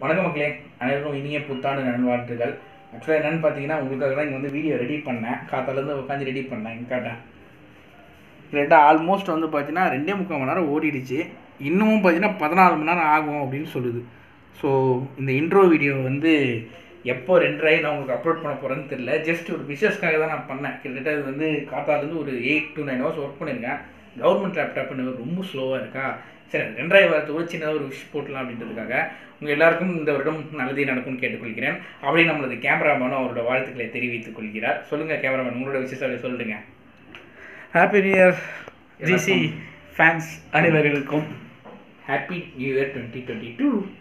வணக்கம் மக்களே அனைவருக்கும் இனிய புத்தாண்டு நல்வாழ்த்துக்கள் ஆக்சுவலாக என்னென்னு பார்த்தீங்கன்னா உங்களுக்காக தான் இங்கே வந்து வீடியோ ரெடி பண்ணேன் காத்தாலேருந்து உட்காந்து ரெடி பண்ணேன் இங்கே காட்டேன் கிட்டத்தட்ட ஆல்மோஸ்ட் வந்து பார்த்தீங்கன்னா ரெண்டே முக்கால் மணி நேரம் ஓடிடுச்சு இன்னமும் பார்த்தீங்கன்னா பதினாலு மணி நேரம் ஆகும் அப்படின்னு சொல்லுது ஸோ இந்த இன்ட்ரோ வீடியோ வந்து எப்போ ரெண்டரை நான் உங்களுக்கு அப்லோட் பண்ண போகிறேன்னு தெரியல ஜஸ்ட் ஒரு விஷஸ்க்காக தான் நான் பண்ணேன் கிட்டத்தட்ட இது வந்து காத்தாலேருந்து ஒரு eight to nine hours work பண்ணியிருக்கேன் கவர்மெண்ட் லேப்டாப்னு ரொம்ப ஸ்லோவாக இருக்கா சரி ரெண்டாயிரம் வாரத்து கூட சின்னதாக ஒரு விஷ் போட்டலாம் அப்படின்றதுக்காக உங்கள் எல்லாருக்கும் இந்த வருடம் நல்லதே நடக்கும்னு கேட்டுக்கொள்கிறேன் அப்படி நம்மளது கேமராமேனும் அவரோட வாழ்த்துக்களை தெரிவித்துக் கொள்கிறார் சொல்லுங்கள் கேமராமேன் உங்களோட விஷயத்தை சொல்லுங்க happy new year GC fans அனைவர்களுக்கும் happy new year twenty twenty two